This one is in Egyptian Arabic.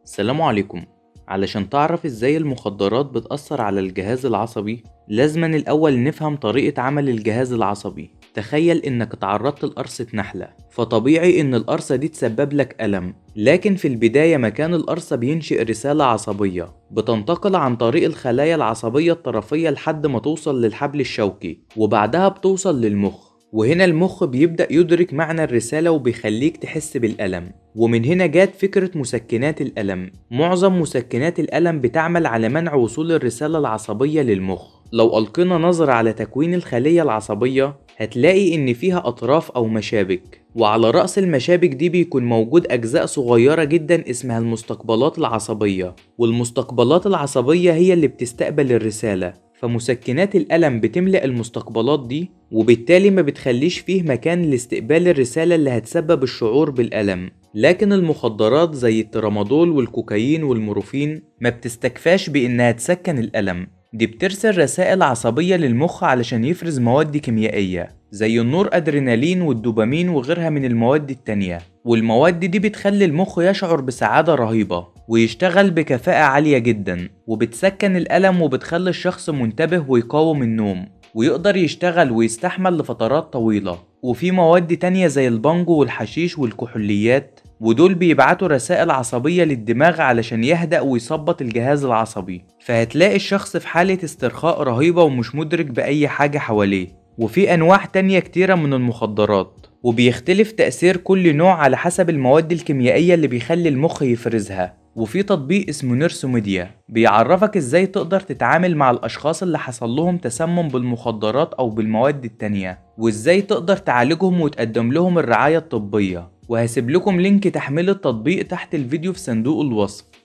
السلام عليكم علشان تعرف ازاي المخدرات بتأثر على الجهاز العصبي لازما الأول نفهم طريقة عمل الجهاز العصبي تخيل انك تعرضت لقرصة نحلة فطبيعي ان القرصة دي تسبب لك ألم لكن في البداية مكان القرصة بينشئ رسالة عصبية بتنتقل عن طريق الخلايا العصبية الطرفية لحد ما توصل للحبل الشوكي وبعدها بتوصل للمخ وهنا المخ بيبدأ يدرك معنى الرسالة وبيخليك تحس بالألم ومن هنا جات فكرة مسكنات الألم معظم مسكنات الألم بتعمل على منع وصول الرسالة العصبية للمخ لو ألقينا نظرة على تكوين الخلية العصبية هتلاقي إن فيها أطراف أو مشابك وعلى رأس المشابك دي بيكون موجود أجزاء صغيرة جدا اسمها المستقبلات العصبية والمستقبلات العصبية هي اللي بتستقبل الرسالة فمسكنات الألم بتملأ المستقبلات دي وبالتالي ما بتخليش فيه مكان لاستقبال الرسالة اللي هتسبب الشعور بالألم لكن المخدرات زي الترامادول والكوكايين والمورفين ما بتستكفاش بإنها تسكن الألم دي بترسل رسائل عصبية للمخ علشان يفرز مواد كيميائية زي النور أدرينالين والدوبامين وغيرها من المواد التانية والمواد دي بتخلي المخ يشعر بسعادة رهيبة ويشتغل بكفاءة عالية جدا وبتسكن الألم وبتخلي الشخص منتبه ويقاوم النوم ويقدر يشتغل ويستحمل لفترات طويلة وفي مواد تانية زي البانجو والحشيش والكحوليات ودول بيبعتوا رسائل عصبية للدماغ علشان يهدأ ويظبط الجهاز العصبي فهتلاقي الشخص في حالة استرخاء رهيبة ومش مدرك بأي حاجة حواليه وفي أنواع تانية كتيرة من المخدرات وبيختلف تأثير كل نوع على حسب المواد الكيميائية اللي بيخلي المخ يفرزها وفي تطبيق اسمه نيرسوميديا بيعرفك ازاي تقدر تتعامل مع الاشخاص اللي حصل لهم تسمم بالمخدرات او بالمواد التانية وازاي تقدر تعالجهم وتقدم لهم الرعاية الطبية وهسيب لكم لينك تحميل التطبيق تحت الفيديو في صندوق الوصف